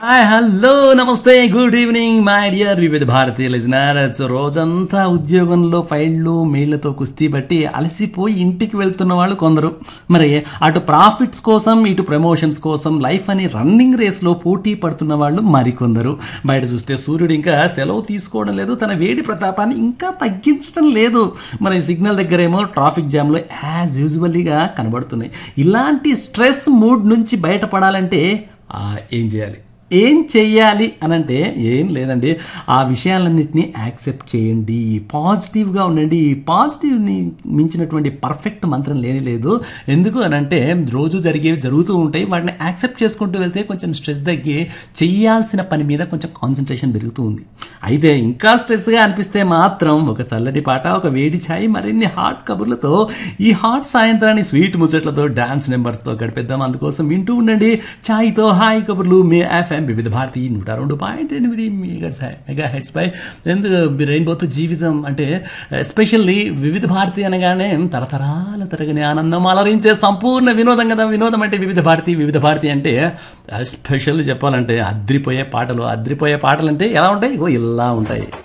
hi hello namaste good evening my dear వివిధ భారతీయ listeners రోజంతా ఉద్యోగంలో ఫైళ్ళు మెయిళ్లతో కుస్తీ బట్టి అలసిపోయి ఇంటికి వెళ్తున్న వాళ్ళు కొందరు మరి అటు ప్రాఫిట్స్ కోసం ఇటు ప్రమోషన్స్ కోసం లైఫ్ అని రన్నింగ్ రేస్లో పోటీ పడుతున్న వాళ్ళు మరికొందరు బయట చూస్తే సూర్యుడు ఇంకా సెలవు తీసుకోవడం లేదు తన వేడి ప్రతాపాన్ని ఇంకా తగ్గించడం లేదు మన సిగ్నల్ దగ్గరేమో ట్రాఫిక్ జామ్లో యాజ్ యూజువల్లీగా కనబడుతున్నాయి ఇలాంటి స్ట్రెస్ మూడ్ నుంచి బయటపడాలంటే ఆ, ఏం చేయాలి ఏం చెయ్యాలి అని అంటే ఏం లేదండి ఆ విషయాలన్నింటినీ యాక్సెప్ట్ చేయండి పాజిటివ్గా ఉండండి పాజిటివ్ని మించినటువంటి పర్ఫెక్ట్ మంత్రం లేని లేదు ఎందుకు అని అంటే రోజు జరిగేవి జరుగుతూ ఉంటాయి వాటిని యాక్సెప్ట్ చేసుకుంటూ వెళ్తే కొంచెం స్ట్రెస్ తగ్గి చెయ్యాల్సిన పని మీద కొంచెం కాన్సన్ట్రేషన్ పెరుగుతూ ఉంది అయితే ఇంకా స్ట్రెస్గా అనిపిస్తే మాత్రం ఒక చల్లటి పాట ఒక వేడి ఛాయ్ మరిన్ని హాట్ కబుర్లతో ఈ హాట్ సాయంత్రాన్ని స్వీట్ ముచ్చట్లతో డాన్స్ నెంబర్స్తో గడిపేద్దాం అందుకోసం వింటూ ఉండండి ఛాయ్తో హాయ్ కబుర్లు మీ ఎఫ్ఎం వివిధ భారతి నూట రెండు పాయింట్ ఎనిమిది మెగా మెగా హెడ్స్ పై ఎందుకు రెయిన్బోతో జీవితం అంటే ఎస్పెషల్లీ వివిధ భారతి అనగానే తరతరాల తరగని ఆనందం అలరించే సంపూర్ణ వినోదం కదా వినోదం అంటే వివిధ భారతి వివిధ భారతి అంటే స్పెషల్ చెప్పాలంటే అద్రిపోయే పాటలు అద్రిపోయే పాటలు అంటే ఎలా ఉంటాయి ఇగో ఇలా ఉంటాయి